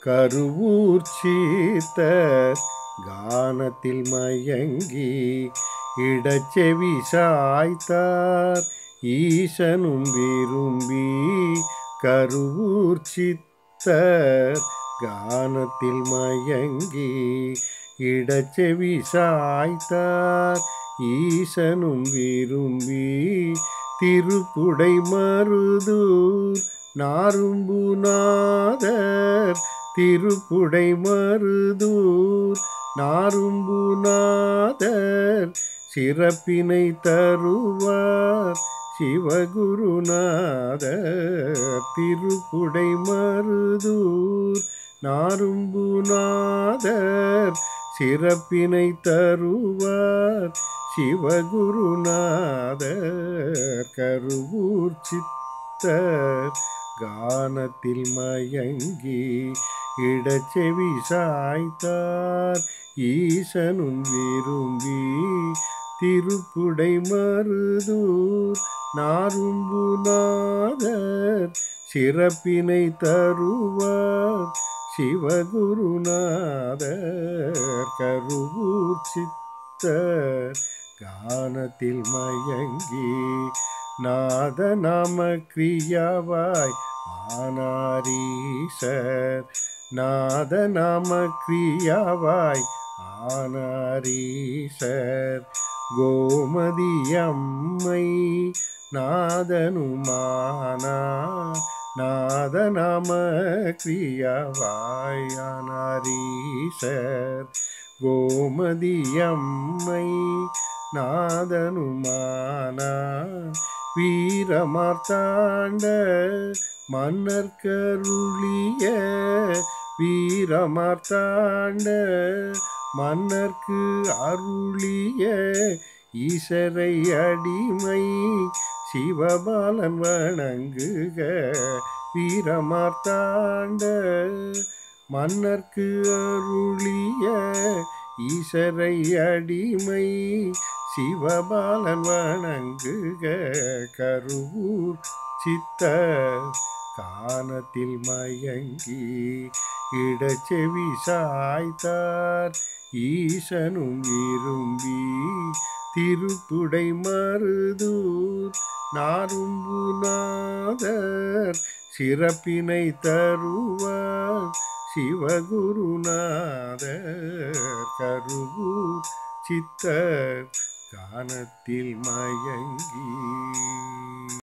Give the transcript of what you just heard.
கருவூர் சீத்த கானத்தில் மயங்கி இடச்செவி சாய்த்தார் ஈசனும் விரும்பி கருவூர் சித்தர் கானத்தில் மயங்கி இடச்செவி சாய்த்தார் ஈசனும் விரும்பி திருப்புடை மருதூர் நாரும்புநாதர் திருப்புடை மருதூர் நாரும்புநாதர் சிறப்பினை தருவார் சிவகுருநாதர் திருப்புடை மருதூர் நாரும்புநாதர் சிறப்பினை தருவார் சிவகுருநாதர் கருவூர் சித்தர் கானத்தில் மயங்கி இடச்செவி சாய்த்தார் ஈசனும் விரும்பி திருப்புடை மருதூர் நாரும்புநாதர் சிறப்பினை தருவார் சிவகுருநாதர் கருவூர் சித்தர் கானத்தில் மயங்கி நாத நாம கிரியாவாய் ஆனாரீசர் நாத நாம கிரியாவாய் ஆனாரீசர் கோமதி அம்மை நாதனுமானா நாத நாம கிரியாவாய் ஆனாரீசர் கோமதி அம்மை நாதனுமானா வீரமார்த்தாண்ட மன்னர் கருளிய வீரமார்த்தாண்ட மன்னர்க்கு அருளிய ஈசரை அடிமை சிவபாலன் வணங்குக வீரமார்த்தாண்ட மன்னர்க்கு அருளிய ஈசரை அடிமை சிவபாலன் வணங்குக கருவூர் சித்த கானத்தில் மயங்கி இடச்செவி சாய்த்தார் ஈசனும் விரும்பி திருப்புடை மருதூர் நாரும்புநாதர் சிறப்பினை தருவார் சிவகுருநாதர் கருவூர் சித்தர் கானத்தில் மயங்கி